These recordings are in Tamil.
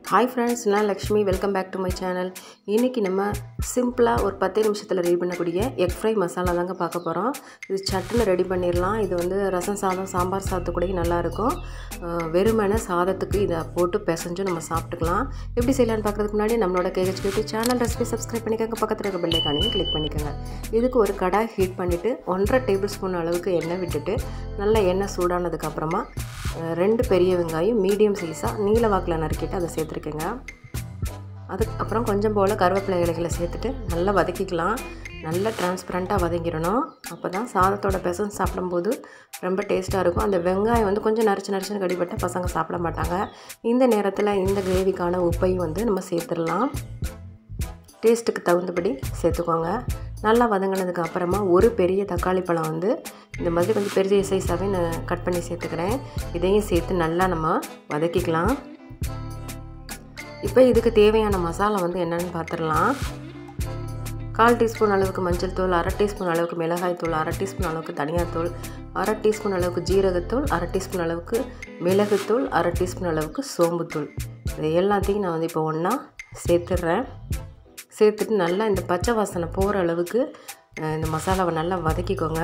ஹாய் ஃப்ரெண்ட்ஸ் நான் Lakshmi welcome back to my channel இன்றைக்கி நம்ம சிம்பிளாக ஒரு பத்து நிமிஷத்தில் ரெடி பண்ணக்கூடிய எக் ஃப்ரை மசாலா தாங்க பார்க்க போகிறோம் இது சட்டுன்னு ரெடி பண்ணிடலாம் இது வந்து ரசம் சாதம் சாம்பார் சாதத்துக்கூடயும் நல்லாயிருக்கும் அஹ் வெறுமனே சாதத்துக்கு இதை போட்டு பிசைஞ்சு நம்ம சாப்பிட்டுக்கலாம் எப்படி செய்யலான்னு பார்க்குறதுக்கு முன்னாடி நம்மளோட KH beauty channel recipe subscribe பண்ணிக்கோங்க பக்கத்தில் இருக்க பெல்லைக்கானையும் கிளிக் பண்ணிக்கோங்க இதுக்கு ஒரு கடாய் ஹீட் பண்ணிவிட்டு ஒன்றரை டேபிள் ஸ்பூன் அளவுக்கு எண்ணெய் விட்டுட்டு நல்லா எண்ணெய் சூடானதுக்கப்புறமா அஹ் ரெண்டு பெரிய வெங்காயம் மீடியம் சைஸாக நீல வாக்கில் நறுக்கிட்டு அதை சேர்த்துருக்கேங்க அதுக்கப்புறம் கொஞ்சம் போல் கருவேப்பிலை இலைகளை சேர்த்துட்டு நல்லா வதக்கிக்கலாம் நல்லா டிரான்ஸ்பரண்ட்டாக வதங்கிடணும் அப்போ தான் சாதத்தோட பெசன் சாப்பிடும்போது ரொம்ப டேஸ்ட்டாக இருக்கும் அந்த வெங்காயம் வந்து கொஞ்சம் நரிச்சு நரிச்சுன்னு கடிப்பட்டால் பசங்க சாப்பிட மாட்டாங்க இந்த நேரத்தில் இந்த கிரேவிக்கான உப்பையும் வந்து நம்ம சேர்த்துடலாம் டேஸ்ட்டுக்கு தகுந்தபடி சேர்த்துக்கோங்க நல்லா வதங்கினதுக்கு அப்புறமா ஒரு பெரிய தக்காளி பழம் வந்து இந்த மாதிரி கொஞ்சம் பெரிய சைஸாகவே நான் கட் பண்ணி சேர்த்துக்கிறேன் இதையும் சேர்த்து நல்லா நம்ம வதக்கிக்கலாம் இப்போ இதுக்கு தேவையான மசாலா வந்து என்னென்னு பார்த்துடலாம் கால் டீஸ்பூன் அளவுக்கு மஞ்சள் தூள் அரை டீஸ்பூன் அளவுக்கு மிளகாய் தூள் அரை டீஸ்பூன் அளவுக்கு தனியாத்தூள் அரை டீஸ்பூன் அளவுக்கு ஜீரகத்தூள் அரை டீஸ்பூன் அளவுக்கு மிளகுத்தூள் அரை டீஸ்பூன் அளவுக்கு சோம்புத்தூள் இது எல்லாத்தையும் நான் வந்து இப்போ ஒன்றா சேர்த்துட்றேன் சேர்த்துட்டு நல்லா இந்த பச்சை வாசனை போகிற அளவுக்கு அஹ், இந்த மசாலாவை நல்லா வதக்கிக்கோங்க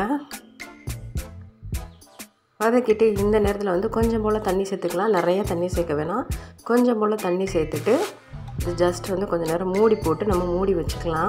வதக்கிட்டு இந்த நேரத்தில் வந்து கொஞ்சம் போல் தண்ணி சேர்த்துக்கலாம் நிறைய தண்ணி சேர்க்க வேணாம் கொஞ்சம் போல் தண்ணி சேர்த்துட்டு இது ஜஸ்ட் வந்து கொஞ்சம் நேரம் மூடி போட்டு நம்ம மூடி வச்சுக்கலாம்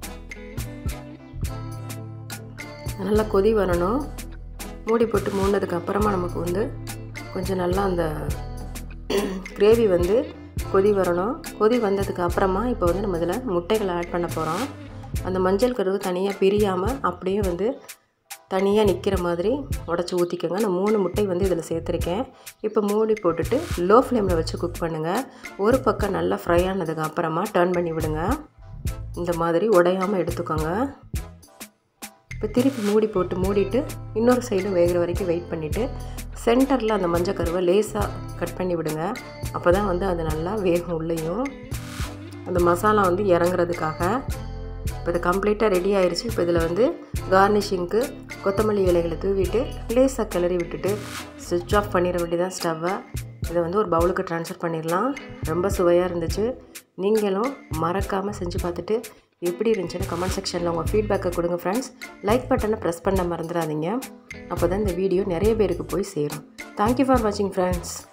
நல்லா கொதி வரணும் மூடி போட்டு மூடினதுக்கு அப்புறமா நமக்கு வந்து கொஞ்சம் நல்லா அந்த கிரேவி வந்து கொதி வரணும் கொதி வந்ததுக்கு அப்புறமா இப்போ வந்து நம்ம இதில் முட்டைகளை ஆட் பண்ண போகிறோம் அந்த மஞ்சள் கருவு தனியாக பிரியாமல் அப்படியே வந்து தனியாக நிற்கிற மாதிரி உடச்சி ஊற்றிக்கோங்க நான் மூணு முட்டை வந்து இதில் சேர்த்துருக்கேன் இப்போ மூடி போட்டுட்டு லோ ஃப்ளேமில் வச்சு குக் பண்ணுங்கள் ஒரு பக்கம் நல்லா ஃப்ரை ஆனதுக்கு அப்புறமா டர்ன் பண்ணி விடுங்க இந்த மாதிரி உடையாமல் எடுத்துக்கோங்க இப்போ திருப்பி மூடி போட்டு மூடிட்டு இன்னொரு சைடும் வேகிற வரைக்கும் வெயிட் பண்ணிவிட்டு சென்டரில் அந்த மஞ்சள் கருவை லேசாக கட் பண்ணி விடுங்க அப்போ தான் வந்து அது நல்லா வேகும் உள்ளேயும் அந்த மசாலா வந்து இறங்குறதுக்காக இப்போ இது கம்ப்ளீட்டாக ரெடி ஆயிடுச்சு இப்போ இதில் வந்து கார்னிஷிங்க்கு கொத்தமல்லி இலைகளை தூவிட்டு லேசாக கிளறி விட்டுட்டு சுவிட்ச் ஆஃப் பண்ணிட வேண்டியதான் ஸ்டவ்வை இதை வந்து ஒரு பவுலுக்கு ட்ரான்ஸ்ஃபர் பண்ணிடலாம் ரொம்ப சுவையாக இருந்துச்சு நீங்களும் மறக்காமல் செஞ்சு பார்த்துட்டு எப்படி இருந்துச்சுன்னு கமெண்ட் செக்ஷனில் உங்கள் ஃபீட்பேக்கை கொடுங்க ஃப்ரெண்ட்ஸ் லைக் பட்டனை ப்ரெஸ் பண்ண மறந்துடாதீங்க அப்போ தான் இந்த வீடியோ நிறைய பேருக்கு போய் சேரும் தேங்க்யூ ஃபார் வாட்சிங் ஃப்ரெண்ட்ஸ்